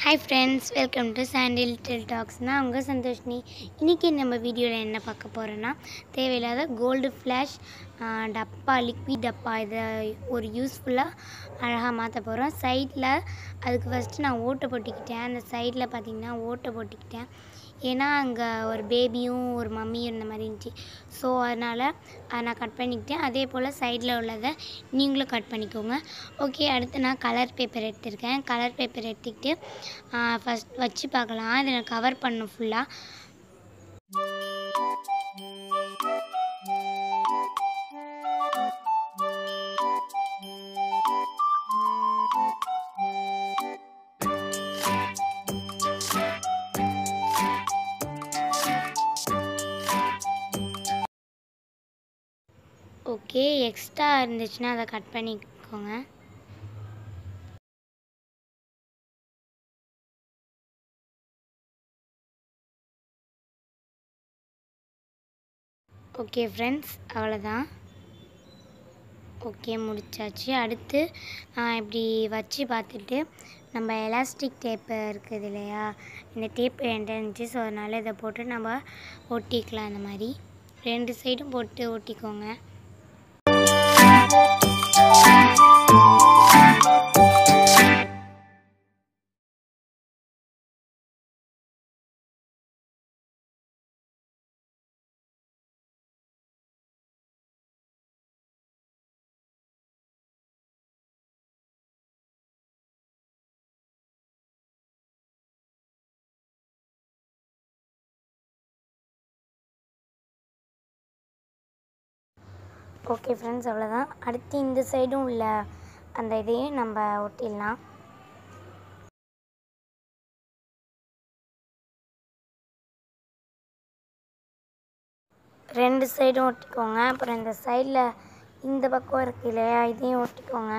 hi friends welcome to சாண்டில் டெல் talks நான் உங்கள் சந்தோஷினி இன்றைக்கி நம்ம வீடியோவில் என்ன பார்க்க போகிறோன்னா தேவையில்லாத கோல்டு ஃப்ளாஷ் டப்பா லிக்விட் டப்பா இதை ஒரு யூஸ்ஃபுல்லாக அழகாக மாற்ற போகிறோம் சைடில் அதுக்கு ஃபஸ்ட்டு நான் ஓட்டை போட்டுக்கிட்டேன் அந்த சைடில் பார்த்திங்கன்னா ஓட்டை போட்டுக்கிட்டேன் ஏன்னா அங்கே ஒரு பேபியும் ஒரு மம்மியும் இருந்த மாதிரி இருந்துச்சு ஸோ அதனால் அதை நான் கட் பண்ணிக்கிட்டேன் அதே போல் சைடில் உள்ளதை நீங்களும் கட் பண்ணிக்கோங்க ஓகே அடுத்து நான் கலர் பேப்பர் எடுத்திருக்கேன் கலர் பேப்பர் எடுத்துக்கிட்டு ஃபஸ்ட் வச்சு பார்க்கலாம் இதை நான் கவர் பண்ணும் ஃபுல்லாக ஓகே எக்ஸ்ட்ரா இருந்துச்சுன்னா அதை கட் பண்ணிக்கோங்க ஓகே ஃப்ரெண்ட்ஸ் அவ்வளோதான் ஓகே முடிச்சாச்சு அடுத்து நான் இப்படி வச்சு பார்த்துட்டு நம்ம எலாஸ்டிக் டேப்பு இருக்குது இல்லையா இந்த டேப்பு என்கிட்ட இருந்துச்சு ஸோ அதனால் இதை போட்டு நம்ம ஒட்டிக்கலாம் இந்த மாதிரி ரெண்டு சைடும் போட்டு ஒட்டிக்கோங்க ஓகே ஃப்ரெண்ட்ஸ் அவ்வளோதான் அடுத்து இந்த சைடும் உள்ள அந்த இதையும் நம்ம ஒட்டிடலாம் ரெண்டு சைடும் ஒட்டிக்கோங்க அப்புறம் இந்த சைடில் இந்த பக்கம் இருக்கு இல்லையா இதையும் ஒட்டிக்கோங்க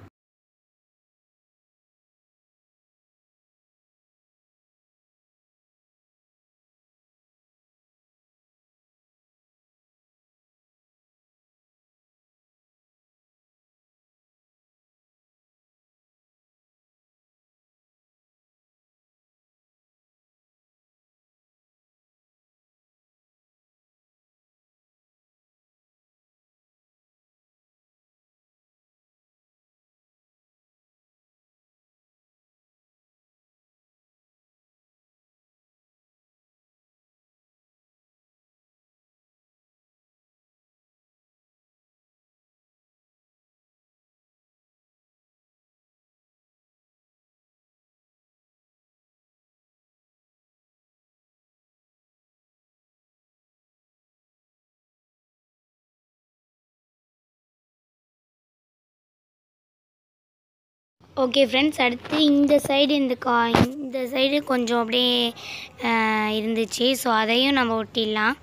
ஓகே ஃப்ரெண்ட்ஸ் அடுத்து இந்த சைடு இந்த கா இந்த சைடு கொஞ்சம் அப்படியே இருந்துச்சு ஸோ அதையும் நம்ம ஒட்டிடலாம்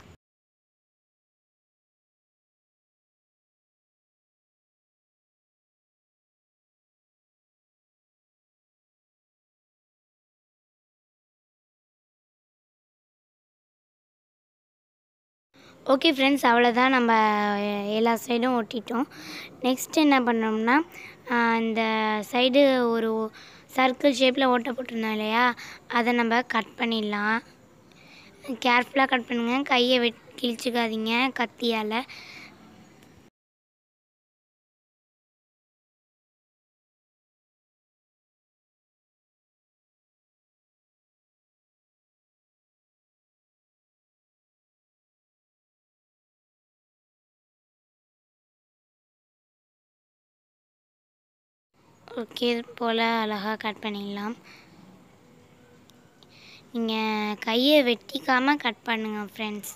ஓகே ஃப்ரெண்ட்ஸ் அவ்வளோதான் நம்ம எல்லா சைடும் ஒட்டிட்டோம் நெக்ஸ்ட் என்ன பண்ணோம்னா இந்த சைடு ஒரு சர்க்கிள் ஷேப்பில் ஓட்ட போட்டிருந்தோம் இல்லையா அதை நம்ம கட் பண்ணிடலாம் கேர்ஃபுல்லாக கட் பண்ணுங்கள் கையை வெட் கிழிச்சிக்காதீங்க கத்தியால் ஓகே போல் அழகாக கட் பண்ணிடலாம் நீங்கள் கையை வெட்டிக்காமல் கட் பண்ணுங்கள் ஃப்ரெண்ட்ஸ்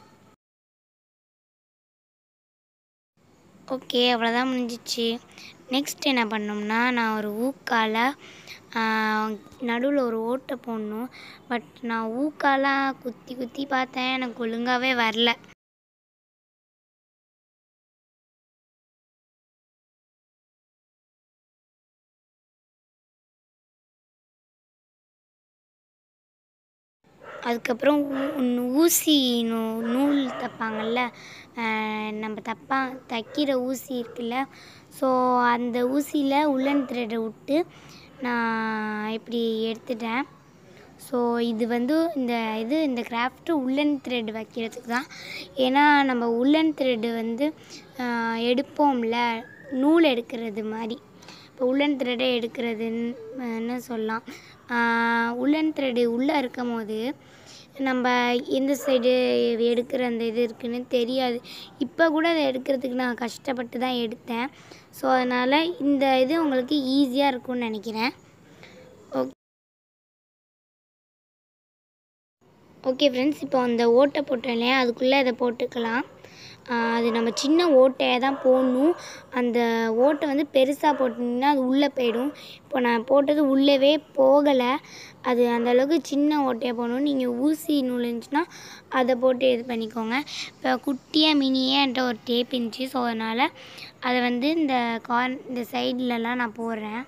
ஓகே அவ்வளோதான் முடிஞ்சிச்சு நெக்ஸ்ட் என்ன பண்ணோம்னா நான் ஒரு ஊக்கால் நடுவில் ஒரு ஓட்டை போடணும் பட் நான் ஊக்காலாக குத்தி குத்தி பார்த்தேன் எனக்கு ஒழுங்காகவே வரல அதுக்கப்புறம் ஊ- ஊசி நூ நூல் தைப்பாங்கல்ல நம்ம தப்பா தைக்கிற ஊசி இருக்குல்ல ஸோ அந்த ஊசியில் உள்ளன் த்ரெட்டை விட்டு நான் இப்படி எடுத்துட்டேன் ஸோ இது வந்து இந்த இது இந்த கிராஃப்ட்டு உள்ளன் த்ரெட் வைக்கிறதுக்கு தான் ஏன்னா நம்ம உள்ளன் த்ரெட்டு வந்து ஆஹ், எடுப்போம்ல நூல் எடுக்கிறது மாதிரி இப்போ உள்ளன் த்ரெட்டை எடுக்கிறதுன்னு என்ன சொல்லலாம் உள்ளன் த்ரெட்டு உள்ளே இருக்கும் போது நம்ம எந்த சைடு எடுக்கிற அந்த இது இருக்குன்னு தெரியாது இப்போ கூட அதை எடுக்கிறதுக்கு நான் கஷ்டப்பட்டு தான் எடுத்தேன் ஸோ அதனால் இந்த இது உங்களுக்கு ஈஸியாக இருக்கும்னு நினைக்கிறேன் ஓகே ஓகே ஃப்ரெண்ட்ஸ் இப்போ அந்த ஓட்டை போட்டோம் இல்லையா அதுக்குள்ளே அதை போட்டுக்கலாம் ஆஹ் அது நம்ம சின்ன ஓட்டையை தான் போடணும் அந்த ஓட்டை வந்து பெருசாக போட்டிங்கன்னா அது உள்ளே போயிடும் இப்போ நான் போட்டது உள்ளவே போகலை அது அந்த அளவுக்கு சின்ன ஓட்டையாக போடணும் நீங்கள் ஊசி நூல் இருந்துச்சுன்னா அதை போட்டு இது பண்ணிக்கோங்க இப்போ குட்டியாக மினியாக என்கிட்ட ஒரு டேப் இருந்துச்சு ஸோ அதனால் அதை வந்து இந்த கார்ன் இந்த சைட்லலாம் நான் போடுறேன்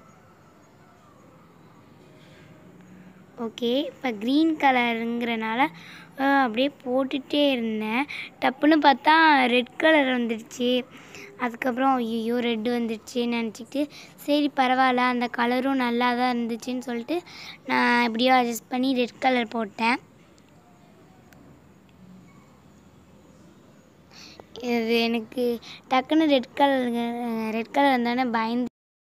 ஓகே இப்போ க்ரீன் கலருங்கிறனால அப்படியே போட்டுகிட்டே இருந்தேன் டப்புன்னு பார்த்தா ரெட் கலர் வந்துடுச்சு அதுக்கப்புறம் ஐயோ ரெட்டு வந்துடுச்சுன்னு நினச்சிக்கிட்டு சரி பரவாயில்ல அந்த கலரும் நல்லா தான் இருந்துச்சுன்னு சொல்லிட்டு நான் எப்படியோ அட்ஜஸ்ட் பண்ணி ரெட் கலர் போட்டேன் இது எனக்கு டக்குன்னு ரெட் கலர் ரெட் கலர் இருந்தானே பயந்து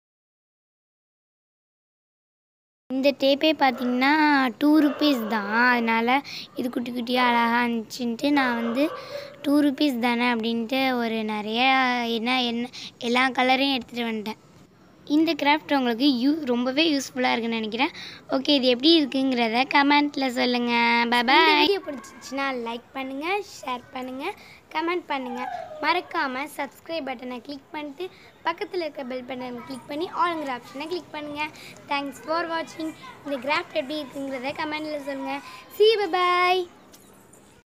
இந்த டேப்பே பார்த்தீங்கன்னா டூ ருபீஸ் தான் அதனால் இது குட்டி குட்டியாக அழகாக இருந்துச்சுன்ட்டு நான் வந்து டூ ருபீஸ் தானே அப்படின்ட்டு ஒரு நிறைய என்ன என்ன எல்லா கலரையும் எடுத்துகிட்டு வந்துட்டேன் இந்த கிராஃப்ட் உங்களுக்கு யூ ரொம்பவே யூஸ்ஃபுல்லாக இருக்குன்னு நினைக்கிறேன் ஓகே இது எப்படி இருக்குங்கிறத கமெண்ட்டில் சொல்லுங்கள் பாய் வீடியோ பிடிச்சிச்சின்னா லைக் பண்ணுங்கள் ஷேர் பண்ணுங்கள் கமெண்ட் பண்ணுங்கள் மறக்காமல் சப்ஸ்கிரைப் பட்டனை கிளிக் பண்ணிட்டு பக்கத்தில் இருக்க பெல் பட்டனை கிளிக் பண்ணி ஆளுங்கிற ஆப்ஷனை கிளிக் பண்ணுங்கள் தேங்க்ஸ் ஃபார் வாட்சிங் இந்த கிராஃப்ட் எப்படி இருக்குங்கிறத கமெண்ட்டில் சொல்லுங்கள் சி பாய்